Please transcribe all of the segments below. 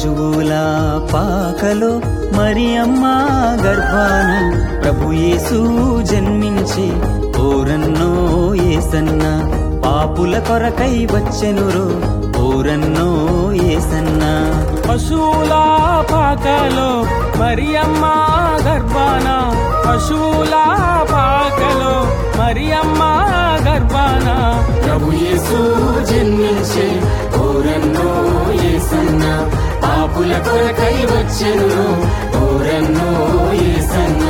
పశువుల పాకలో మరి అమ్మ గర్భాన ప్రభు యేసు జన్మించి ఓరన్నో ఏసన్న పాపుల కొరకై వచ్చెనురో ఓరన్నో ఏసన్న పశువుల పాకలో మరియమ్మ గర్భాన పశువుల పాకలో మరియమ్మ గర్భాన ప్రభు యేసు జన్మించే ఓరన్నో ఏసన్న పాపుల కొరకై వచ్చెను ఓరన్నో ఏసన్న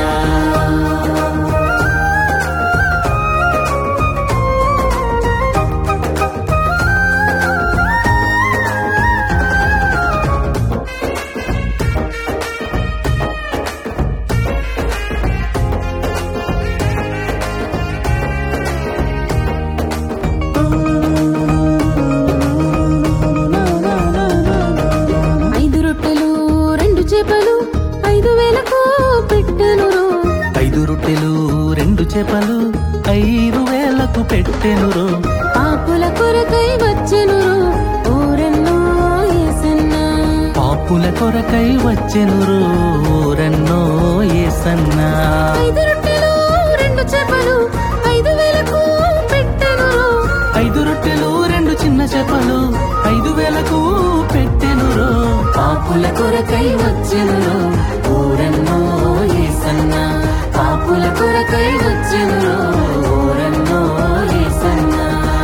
ఐదు రొట్టెలు రెండు చేపలు ఐదు వేలకు పెట్టెను ఐదు రొట్టెలు రెండు చేపలు ఐదు వేలకు పెట్టెనురో పాపుల కొరకై వచ్చెను ఓరెన్నో ఏసన్న పాపుల కొరకై వచ్చెనురో ఓరన్నో ఏసన్నా ఐదు రొట్టెలు రెండు చేపలు ఐదు వేలకు పెట్టెను ఐదు రొట్టెలు రెండు చిన్న చేపలు ఐదు వేలకు పెట్టెనురో పాపుల కొరకై వచ్చెను ఓరన్నో ఏసన్న పాపుల కొరకై వచ్చెను ఓరన్నో ఏసన్న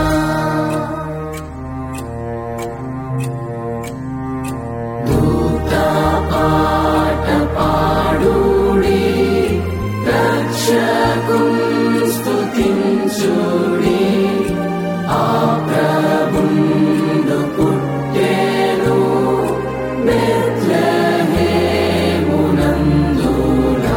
దూత పాట పాడుడి రక్షకుం స్తుతించుడి ఆ ప్రభుండు పుట్టెను బెత్లెహేమునందునా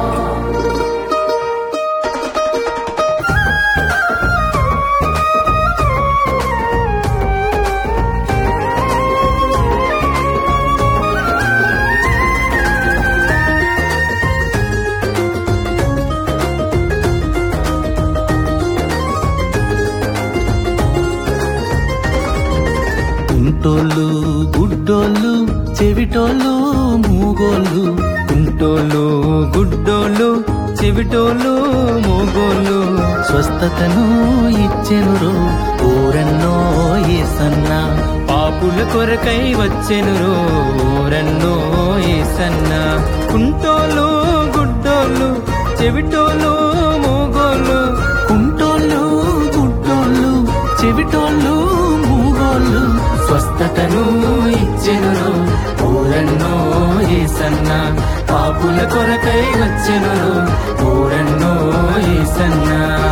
కుంటోళ్ళు గుడ్డోళ్ళు చెవిటోళ్ళు మూగోళ్ళు కుంటోళ్ళు గుడ్డోళ్ళు చెవిటోళ్ళు మూగోళ్ళు స్వస్థతను ఇచ్చెనురో ఊరన్నో ఏసన్న పాపుల కొరకై వచ్చెనురో ఊరన్నో ఏసన్న కుంటోళ్ళు గుడ్డోళ్ళు చెవిటోళ్ళు మూగోళ్ళు కుంటోళ్ళు గుడ్డోళ్ళు చెవిటోళ్ళు మూగోళ్ళు స్వస్థతను ఇచ్చెను ఊరన్నో ఏసన్న పాపుల కొరకై వచ్చెను ఊరన్నో ఏసన్న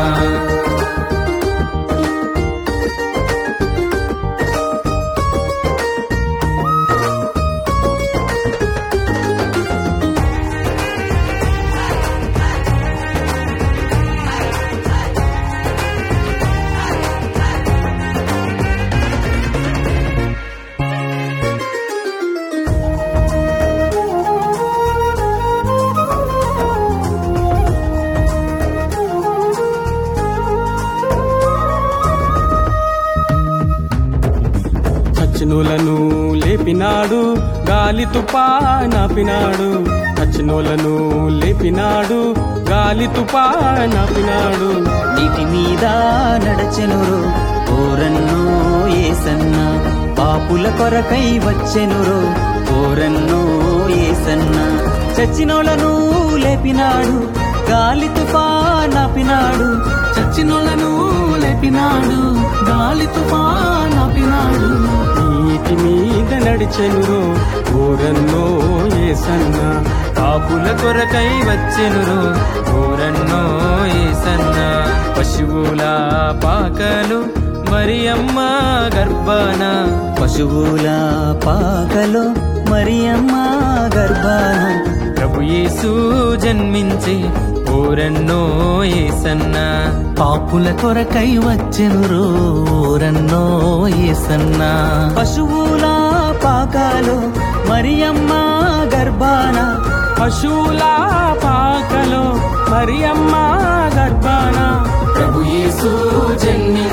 చచ్చినోలను లేపినాడు గాలి తుపా నాపినాడు చచ్చినోలను లేపినాడు గాలి తుపా నాపినాడు నీటి మీద నడచెనురో ఓరన్నో ఏసన్న పాపుల కొరకై వచ్చెనురో ఓరన్నో ఏసన్న చచ్చినోళ్ళను లేపినాడు గాలి తుఫానాపినాడు చచ్చినోళ్ళను లేపినాడు గాలి తుఫానాపినాడు నీటి మీద నడిచెను ఊరన్నో ఏసన్న పాపుల కొరకై వచ్చెను ఊరన్నో ఏసన్న పశువుల పాకలు మరి అమ్మ గర్భాన పశువుల పాకలో మరి అమ్మ గర్భాన ప్రభు యేసు జన్మించి ఊరన్నో ఏసన్న పాపుల కొరకై వచ్చెను ఊరన్నో ఏసన్న పశువుల పాకాలో మరి అమ్మ గర్భాన పశువుల పాకలో మరియమ్మ గర్భాన ప్రభు యేసు జన్మి